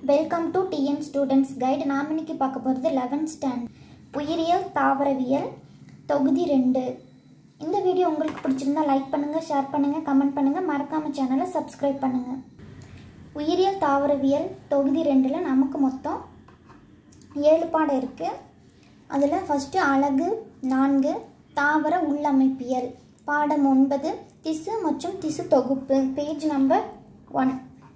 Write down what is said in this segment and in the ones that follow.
welcome to TN students guide நாம் இன்னைக்கு பார்க்க போகிறது லெவன்த் ஸ்டாண்ட் உயிரியல் தாவரவியல் தொகுதி ரெண்டு இந்த வீடியோ உங்களுக்கு பிடிச்சிருந்தா லைக் பண்ணுங்கள் ஷேர் பண்ணுங்கள் கமெண்ட் பண்ணுங்கள் மறக்காமல் சேனலை சப்ஸ்கிரைப் பண்ணுங்கள் உயிரியல் தாவரவியல் தொகுதி ரெண்டில் நமக்கு மொத்தம் ஏழு பாடம் இருக்குது அதில் ஃபஸ்ட்டு அழகு நான்கு தாவர உள்ளமைப்பியல் பாடம் ஒன்பது திசு மற்றும் திசு தொகுப்பு பேஜ் நம்பர் ஒன்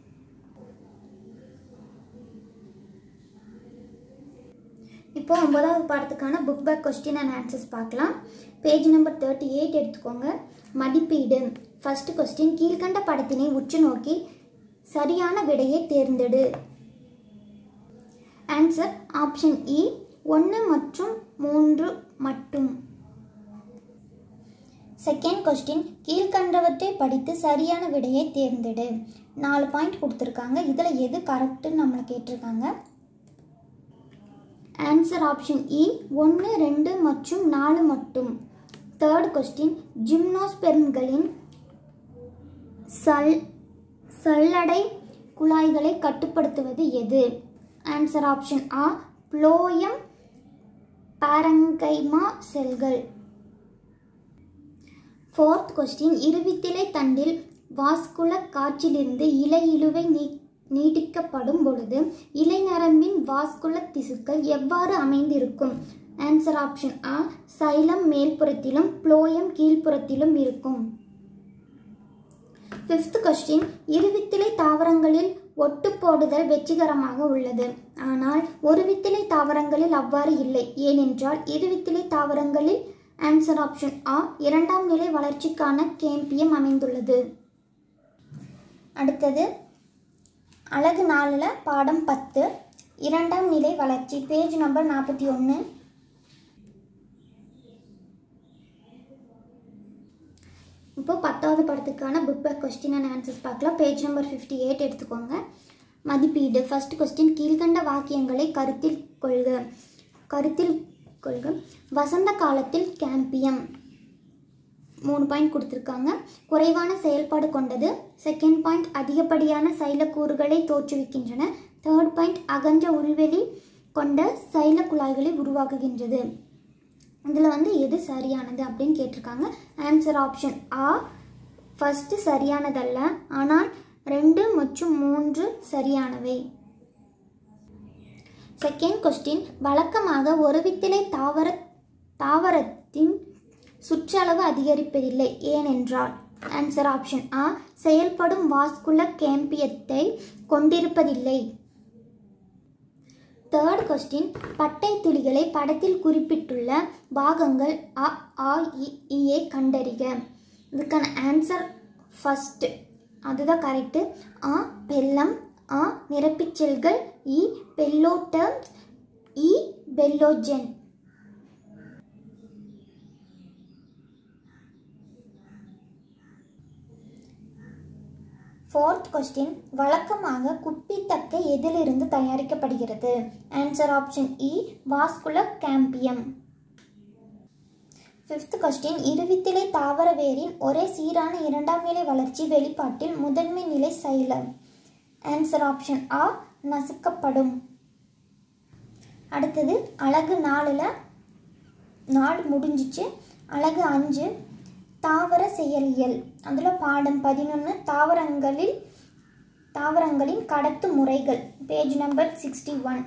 இப்போ ஒன்பதாவது பாடத்துக்கான book back question and answers பார்க்கலாம் பேஜ் நம்பர் தேர்ட்டி எயிட் எடுத்துக்கோங்க மதிப்பீடு ஃபர்ஸ்ட் கொஸ்டின் கீழ்கண்ட படத்தினை உற்று நோக்கி சரியான விடையை தேர்ந்தெடு ஆன்சர் ஆப்ஷன் இ ஒன்று மற்றும் மூன்று மட்டும் செகண்ட் கொஸ்டின் கீழ்கண்டவற்றை படித்து சரியான விடையை தேர்ந்தெடு நாலு பாயிண்ட் கொடுத்துருக்காங்க இதில் எது கரெக்டுன்னு நம்மளை கேட்டிருக்காங்க ஆன்சர் ஆப்ஷன் இ ஒன்று ரெண்டு மற்றும் நாலு மட்டும் தேர்ட் கொஸ்டின் ஜிம்னோஸ்பெர்ம்களின் சல் சல்லடை குழாய்களை கட்டுப்படுத்துவது எது ஆன்சர் ஆப்ஷன் ஆ ப்ளோயம் பாரங்கைமா செல்கள் ஃபோர்த் கொஸ்டின் இருவித்திலை தண்டில் வாஸ்குல காற்றிலிருந்து இலை இழுவை நீ நீட்டிக்கப்படும் பொழுது இலை நரம்பின் வாஸ்குல திசுக்கள் எவ்வாறு அமைந்திருக்கும் ஆன்சர் ஆப்ஷன் ஆ சைலம் மேல்புறத்திலும் ப்ளோயம் கீழ்ப்புறத்திலும் இருக்கும் ஃபிஃப்த் கொஸ்டின் இருவித்திலை தாவரங்களில் ஒட்டு போடுதல் வெற்றிகரமாக உள்ளது ஆனால் ஒரு வித்திலை தாவரங்களில் அவ்வாறு இல்லை ஏனென்றால் இருவித்திலை தாவரங்களில் ஆன்சர் ஆப்ஷன் ஆ இரண்டாம் நிலை வளர்ச்சிக்கான கேம்பியம் அமைந்துள்ளது அடுத்தது அழகு நாலில் பாடம் பத்து இரண்டாம் நிலை வளர்ச்சி பேஜ் நம்பர் நாற்பத்தி ஒன்று இப்போ பத்தாவது படத்துக்கான book back question and answers பார்க்கலாம் பேஜ் நம்பர் ஃபிஃப்டி எயிட் எடுத்துக்கோங்க மதிப்பீடு ஃபர்ஸ்ட் கொஸ்டின் கீழ்கண்ட வாக்கியங்களை கருத்தில் கொள்க கருத்தில் கொள்க வசந்த காலத்தில் கேம்பியம் மூணு பாயிண்ட் கொடுத்துருக்காங்க குறைவான செயல்பாடு கொண்டது செகண்ட் பாயிண்ட் அதிகப்படியான சைலக்கூறுகளை தோற்றுவிக்கின்றன தேர்ட் பாயிண்ட் அகன்ற உள்வெளி கொண்ட சைல குழாய்களை உருவாக்குகின்றது இதில் வந்து எது சரியானது அப்படின்னு கேட்டிருக்காங்க ஆன்சர் ஆப்ஷன் ஆ ஃபஸ்ட்டு சரியானதல்ல ஆனால் ரெண்டு மற்றும் மூன்று சரியானவை செகண்ட் கொஸ்டின் வழக்கமாக ஒரு வித்திலை தாவர தாவரத்தின் சுற்றளவு அதிகரிப்பதில்லை ஏனென்றால் ஆன்சர் ஆப்ஷன் ஆ செயல்படும் வாஸ்குல கேம்பியத்தை கொண்டிருப்பதில்லை தேர்ட் கொஸ்டின் பட்டை துளிகளை படத்தில் குறிப்பிட்டுள்ள பாகங்கள் அ ஆ இயை கண்டறிக இதுக்கான ஆன்சர் ஃபஸ்ட்டு அதுதான் கரெக்டு ஆ பெல்லம் ஆ நிரப்பிச்செல்கள் இ பெல்லோட்டர் இ பெல்லோஜென் ஃபோர்த் கொஸ்டின் வழக்கமாக குப்பித்தக்கை எதிலிருந்து தயாரிக்கப்படுகிறது ஆன்சர் ஆப்ஷன் இ வாஸ்குல கேம்பியம் ஃபிஃப்த் கொஸ்டின் இருவித்திலை தாவர வேரின் ஒரே சீரான இரண்டாம் நிலை வளர்ச்சி வெளிப்பாட்டில் முதன்மை நிலை சைலம் ஆன்சர் ஆப்ஷன் ஆ நசுக்கப்படும் அடுத்தது அழகு நாலில் நாலு முடிஞ்சிச்சு அழகு அஞ்சு தாவர செயலியல் அதில் பாடம் பதினொன்று தாவரங்களில் தாவரங்களின் கடத்து முறைகள் பேஜ் நம்பர் சிக்ஸ்டி ஒன்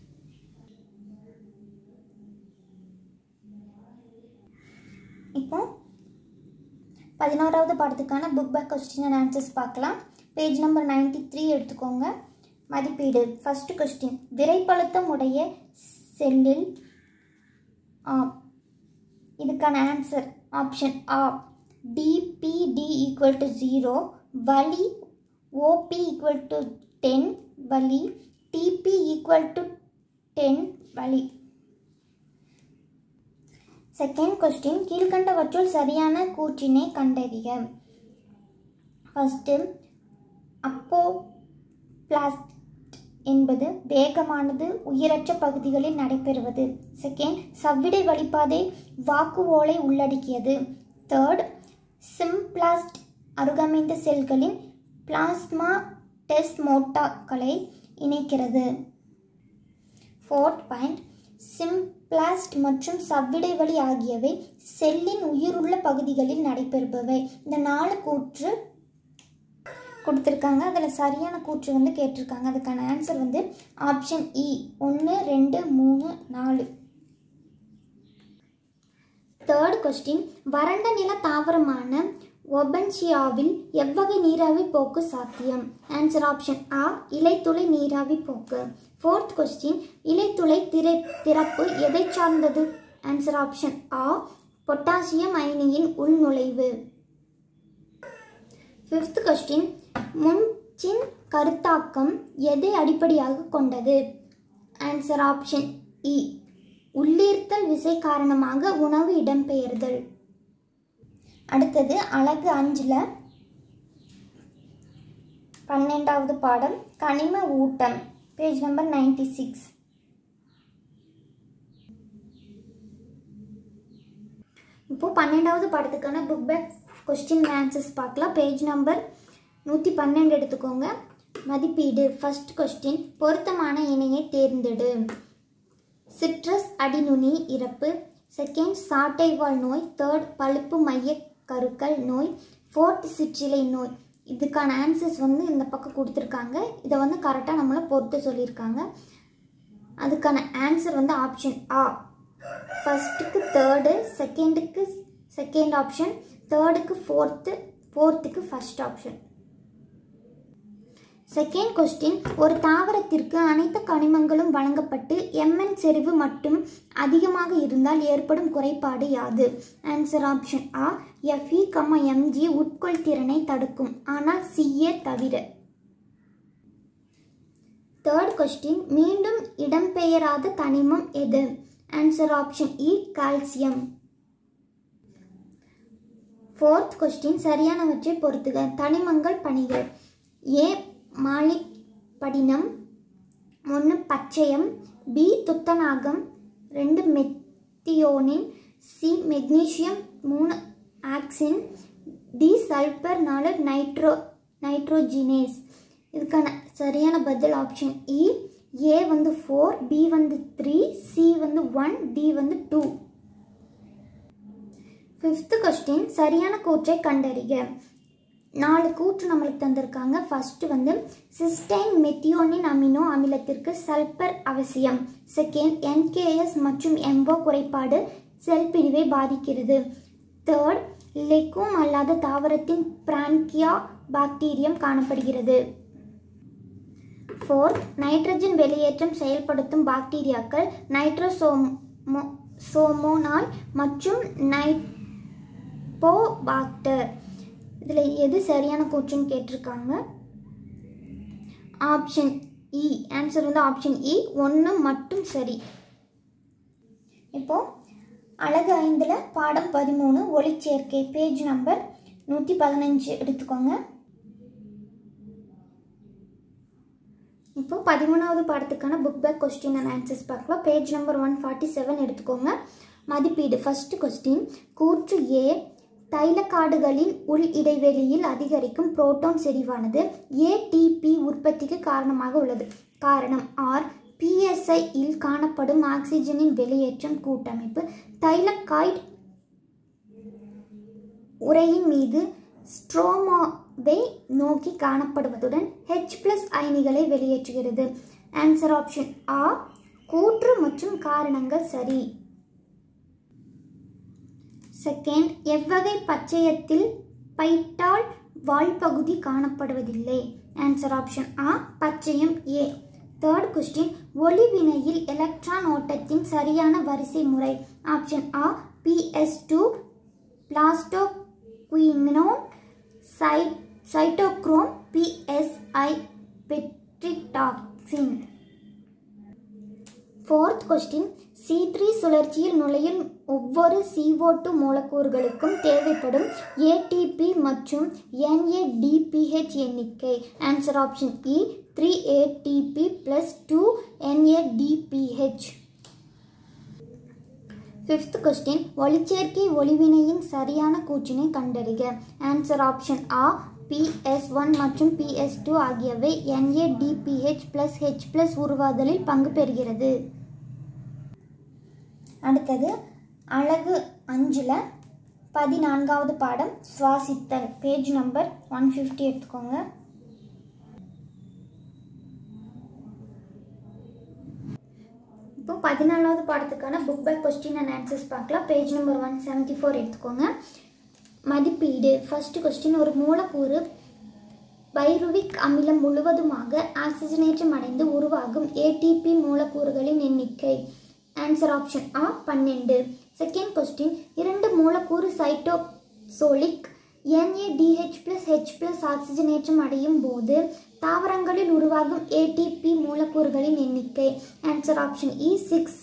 இப்போ பதினோராவது பாடத்துக்கான book back question and answers பார்க்கலாம் பேஜ் நம்பர் நைன்டி த்ரீ எடுத்துக்கோங்க மதிப்பீடு ஃபஸ்ட்டு கொஸ்டின் விரைப்பழுத்தம் உடைய செல்லில் இதுக்கான ஆன்சர் ஆப்ஷன் ஆ டிபிடி ஈக்குவல் டு ஜீரோ வலி ஓபி ஈக்குவல் டு டென் வலி டிபி ஈக்குவல் டு டென் வலி செகண்ட் கொஸ்டின் கீழ்கண்டவற்றுள் சரியான கூற்றினை கண்டறிக ஃபஸ்ட்டு அப்போ பிளாஸ்ட் என்பது வேகமானது உயிரற்ற பகுதிகளில் நடைபெறுவது செகண்ட் சவ்விடை வழிபாதை வாக்கு ஓலை உள்ளடக்கியது தேர்ட் சிம்பிளாஸ்ட் அருகமைந்த செல்களின் பிளாஸ்மா டெஸ்மோட்டாக்களை இணைக்கிறது ஃபோர்த் பாயிண்ட் சிம்பிளாஸ்ட் மற்றும் சவ்விடைவெளி ஆகியவை செல்லின் உயிருள்ள பகுதிகளில் நடைபெறுபவை இந்த நாலு கூற்று கொடுத்துருக்காங்க அதில் சரியான கூற்று வந்து கேட்டிருக்காங்க அதுக்கான ஆன்சர் வந்து ஆப்ஷன் இ ஒன்று ரெண்டு மூணு நாலு தேர்ட் கொஸ்டின் வறண்ட நில தாவரமான ஒபன்ஷியாவில் எவ்வகை நீராவி போக்கு சாத்தியம் ஆன்சர் ஆப்ஷன் ஆ இலைத்துளை நீராவி போக்கு ஃபோர்த் கொஸ்டின் இலைத்துளை திரை திறப்பு எதை சார்ந்தது ஆன்சர் ஆப்ஷன் ஆ பொட்டாசியம் அயனியின் உள்நுழைவு ஃபிஃப்த் கொஸ்டின் முன்சின் கருத்தாக்கம் எதை அடிப்படையாக கொண்டது ஆன்சர் ஆப்ஷன் இ உள்ளீர்த்தல் விசை காரணமாக உணவு இடம்பெயர்தல் அடுத்தது அழகு அஞ்சில் பன்னெண்டாவது பாடம் கனிம ஊட்டம் பேஜ் நம்பர் நைன்டி சிக்ஸ் இப்போது பன்னெண்டாவது பாடத்துக்கான புக் பேக் கொஸ்டின் ஆன்சர்ஸ் பார்க்கலாம் பேஜ் நம்பர் நூற்றி பன்னெண்டு எடுத்துக்கோங்க மதிப்பீடு ஃபர்ஸ்ட் கொஸ்டின் பொருத்தமான இணையை தேர்ந்தெடு சிட்ரஸ் அடிநுனி இறப்பு செகண்ட் சாட்டைவால் நோய் தேர்ட் பழுப்பு மைய கருக்கள் நோய் ஃபோர்த் சிற்றிலை நோய் இதுக்கான ஆன்சர்ஸ் வந்து இந்த பக்கம் கொடுத்துருக்காங்க இதை வந்து கரெக்டாக நம்மளை பொறுத்து சொல்லியிருக்காங்க அதுக்கான ஆன்சர் வந்து ஆப்ஷன் ஆ ஃபஸ்ட்டுக்கு தேர்டு செகண்டுக்கு செகண்ட் ஆப்ஷன் தேர்டுக்கு ஃபோர்த்து ஃபோர்த்துக்கு ஃபஸ்ட் ஆப்ஷன் செகண்ட் கொஸ்டின் ஒரு தாவரத்திற்கு அனைத்து கனிமங்களும் வழங்கப்பட்டு எம்என் செறிவு மட்டும் அதிகமாக இருந்தால் ஏற்படும் குறைபாடு யாது ஆன்சர் ஆப்ஷன் ஆ எஃப்இ கம்ம எம்ஜி உட்கொள் திறனை தடுக்கும் ஆனால் சிஏ தவிர தேர்ட் கொஸ்டின் மீண்டும் இடம்பெயராத தனிமம் எது ஆன்சர் ஆப்ஷன் இ கால்சியம் ஃபோர்த் கொஸ்டின் சரியானவற்றை பொறுத்துக தனிமங்கள் பணிகள் ஏ மாலிப்படினம் ஒன்று பச்சையம் பி துத்தநாகம் ரெண்டு மெத்தியோனின் சி மெக்னீசியம் மூணு ஆக்சின் டி சல்பர் நாலு நைட்ரோ நைட்ரோஜினேஸ் இதுக்கான சரியான பதில் ஆப்ஷன் இ ஏ வந்து ஃபோர் பி வந்து த்ரீ சி வந்து ஒன் டி வந்து டூ ஃபிஃப்த்து கொஸ்டின் சரியான கூற்றை கண்டறிக நாலு கூற்று நம்மளுக்கு தந்திருக்காங்க ஃபர்ஸ்ட் வந்து சிஸ்டைன் மெத்தியோனின் அமினோ அமிலத்திற்கு சல்பர் அவசியம் செகண்ட் என்கேஎஸ் மற்றும் எம்போ குறைபாடு செல் பிரிவை பாதிக்கிறது தேர்ட் லெக்கும் அல்லாத தாவரத்தின் பிரான்கியா பாக்டீரியம் காணப்படுகிறது ஃபோர்த் நைட்ரஜன் வெளியேற்றம் செயல்படுத்தும் பாக்டீரியாக்கள் நைட்ரோசோமோ சோமோனால் மற்றும் நைட்போபாக்டர் இதில் எது சரியான கூற்றுன்னு கேட்டிருக்காங்க ஆப்ஷன் இ ஆன்சர் வந்து ஆப்ஷன் இ ஒன்று மட்டும் சரி இப்போ அழகு ஐந்தில் பாடம் பதிமூணு ஒளிச்சேர்க்கை பேஜ் நம்பர் நூற்றி பதினஞ்சு எடுத்துக்கோங்க இப்போ பதிமூணாவது பாடத்துக்கான book back question and answers பார்க்கலாம் page number one forty seven எடுத்துக்கோங்க மதிப்பீடு ஃபர்ஸ்ட் கொஸ்டின் கூற்று ஏ தைலக்காடுகளின் உள் இடைவெளியில் அதிகரிக்கும் புரோட்டான் செறிவானது ஏடிபி உற்பத்திக்கு காரணமாக உள்ளது காரணம் ஆர் பிஎஸ்ஐ இல் காணப்படும் ஆக்சிஜனின் வெளியேற்றம் கூட்டமைப்பு தைலக்காய்டு உரையின் மீது ஸ்ட்ரோமாவை நோக்கி காணப்படுவதுடன் ஹெச் பிளஸ் அயனிகளை வெளியேற்றுகிறது ஆன்சர் ஆப்ஷன் ஆ கூற்று மற்றும் காரணங்கள் சரி செகண்ட் எவ்வகை பச்சையத்தில் பைட்டால் வால்பகுதி காணப்படுவதில்லை ஆன்சர் ஆப்ஷன் ஆ பச்சையம் ஏ தேர்ட் கொஸ்டின் ஒளிவினையில் எலக்ட்ரான் ஓட்டத்தின் சரியான வரிசை முறை ஆப்ஷன் ஆ பிஎஸ் டூ பிளாஸ்டோ குயினோன் சை cytochrome PSI ferredoxin fourth question C three சுழற்சியில் நுழையும் ஒவ்வொரு CO2 டூ மூலக்கூறுகளுக்கும் தேவைப்படும் ஏடிபி மற்றும் என்ஏடிபிஹெச் எண்ணிக்கை ஆன்சர் ஆப்ஷன் இ three ATP plus two NADPH fifth question ஒளிச்சேர்க்கை ஒளிவினையின் சரியான கூற்றினை கண்டறிக ஆன்சர் ஆப்ஷன் ஆ பிஎஸ் ஒன் மற்றும் பிஎஸ் டூ ஆகியவை என்ஏடிபிஹெச் பிளஸ் ஹெச் பிளஸ் உருவாதலில் பங்கு பெறுகிறது அடுத்தது அழகு அஞ்சில் பதினான்காவது பாடம் சுவாசித்தல் பேஜ் நம்பர் ஒன் ஃபிஃப்டி எடுத்துக்கோங்க இப்போ பதினாலாவது பாடத்துக்கான book by question and answers பார்க்கலாம் page number one seventy four எடுத்துக்கோங்க மதிப்பீடு ஃபர்ஸ்ட் கொஸ்டின் ஒரு மூலக்கூறு பைருவிக் அமிலம் முழுவதுமாக ஆக்சிஜனேற்றம் அடைந்து உருவாகும் ஏடிபி மூலக்கூறுகளின் எண்ணிக்கை ஆன்சர் ஆப்ஷன் ஆ பன்னெண்டு செகண்ட் கொஸ்டின் இரண்டு மூலக்கூறு cytosolic NADH plus H plus ஆக்சிஜனேற்றம் அடையும் போது தாவரங்களில் உருவாகும் ஏடிபி மூலக்கூறுகளின் எண்ணிக்கை ஆன்சர் ஆப்ஷன் இ six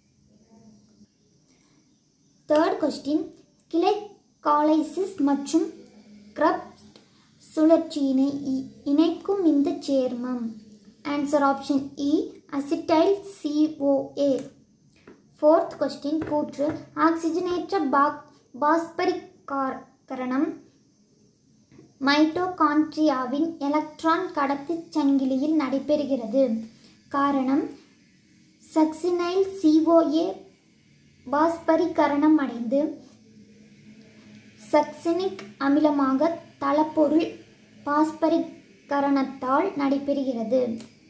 third question glycolysis மற்றும் கிரப் சுழற்சியினை இ- இணைக்கும் இந்த சேர்மம் ஆன்சர் ஆப்ஷன் இ அசிட்டைல் சிஓஏ ஃபோர்த் கொஸ்டின் கூற்று ஆக்சிஜனேற்ற பாக் பாஸ்பரிகாரணம் மைட்டோகாண்ட்ரியாவின் எலக்ட்ரான் கடத்துச் சங்கிலியில் நடைபெறுகிறது காரணம் சக்சினைல் சிஓஏ பாஸ்பரிகரணம் அடைந்து சக்சினிக் அமிலமாக தளப்பொருள் பாஸ்பரிகரணத்தால் நடைபெறுகிறது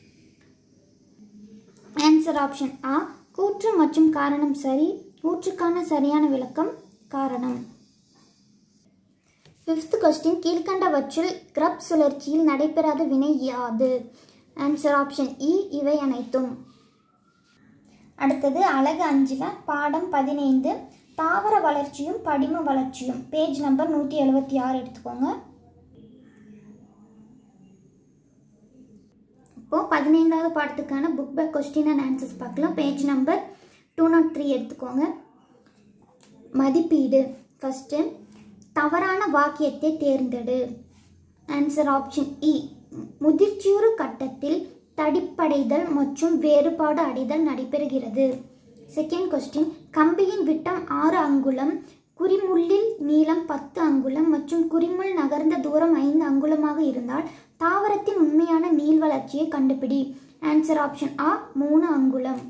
ஆன்சர் ஆப்ஷன் ஆ கூற்று மற்றும் காரணம் சரி கூற்றுக்கான சரியான விளக்கம் காரணம் ஃபிஃப்த் கொஸ்டின் கீழ்கண்டவற்றில் கிரப் சுழற்சியில் நடைபெறாத வினை யாது ஆன்சர் ஆப்ஷன் இ இவை அனைத்தும் அடுத்தது அழகு அஞ்சில் பாடம் பதினைந்து தாவர வளர்ச்சியும் படிம வளர்ச்சியும் பேஜ் நம்பர் நூற்றி எழுபத்தி ஆறு எடுத்துக்கோங்க இப்போ பதினைந்தாவது பாடத்துக்கான book by question and answers பார்க்கலாம் page number two naught three எடுத்துக்கோங்க மதிப்பீடு ஃபஸ்ட்டு தவறான வாக்கியத்தை தேர்ந்தெடு ஆன்சர் ஆப்ஷன் இ முதிர்ச்சியுறு கட்டத்தில் தடிப்படைதல் மற்றும் வேறுபாடு அடைதல் நடைபெறுகிறது செகண்ட் கொஸ்டின் கம்பியின் விட்டம் ஆறு அங்குலம் குறிமுள்ளில் நீளம் பத்து அங்குலம் மற்றும் குறிமுள் நகர்ந்த தூரம் ஐந்து அங்குலமாக இருந்தால் தாவரத்தின் உண்மையான நீள் வளர்ச்சியை கண்டுபிடி ஆன்சர் ஆப்ஷன் ஆ மூணு அங்குலம்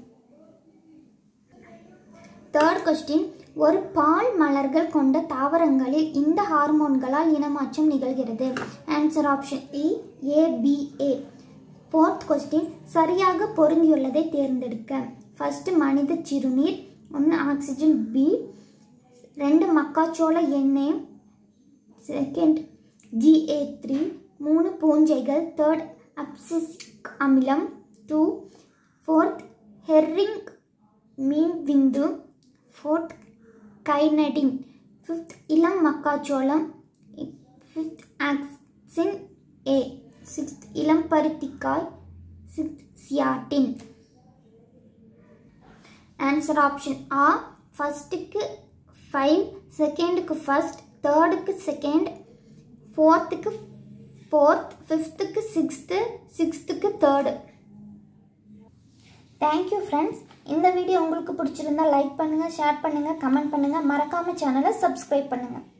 தேர்ட் கொஸ்டின் ஒரு பால் மலர்கள் கொண்ட தாவரங்களில் இந்த ஹார்மோன்களால் இனமாற்றம் நிகழ்கிறது ஆன்சர் ஆப்ஷன் இ ஏபிஏ ஃபோர்த் கொஸ்டின் சரியாக பொருந்தியுள்ளதை தேர்ந்தெடுக்க ஃபர்ஸ்ட் மனித சிறுநீர் ஒன்று ஆக்சிஜன் பி ரெண்டு மக்காச்சோள எண்ணெய் செகண்ட் ஜிஏ த்ரீ மூணு பூஞ்சைகள் தேர்ட் அப்சிசிக் அமிலம் டூ ஃபோர்த் ஹெர்ரிங் மீன் விந்து ஃபோர்த் கைனடின் ஃபிஃப்த் இளம் மக்காச்சோளம் ஃபிஃப்த் ஆக்சின் ஏ சிக்ஸ்த் இளம் பருத்திக்காய் சிக்ஸ்த் சியாட்டின் ஆன்சர் ஆப்ஷன் ஆ ஃபஸ்ட்டுக்கு ஃபைவ் செகண்டுக்கு ஃபஸ்ட் தேர்டுக்கு செகண்ட் ஃபோர்த்துக்கு ஃபோர்த் ஃபிஃப்த்துக்கு சிக்ஸ்த்து சிக்ஸ்த்துக்கு தேர்டு தேங்க்யூ ஃப்ரெண்ட்ஸ் இந்த வீடியோ உங்களுக்கு பிடிச்சிருந்தா லைக் பண்ணுங்கள் ஷேர் பண்ணுங்கள் கமெண்ட் பண்ணுங்கள் மறக்காமல் சேனலை சப்ஸ்கிரைப் பண்ணுங்கள்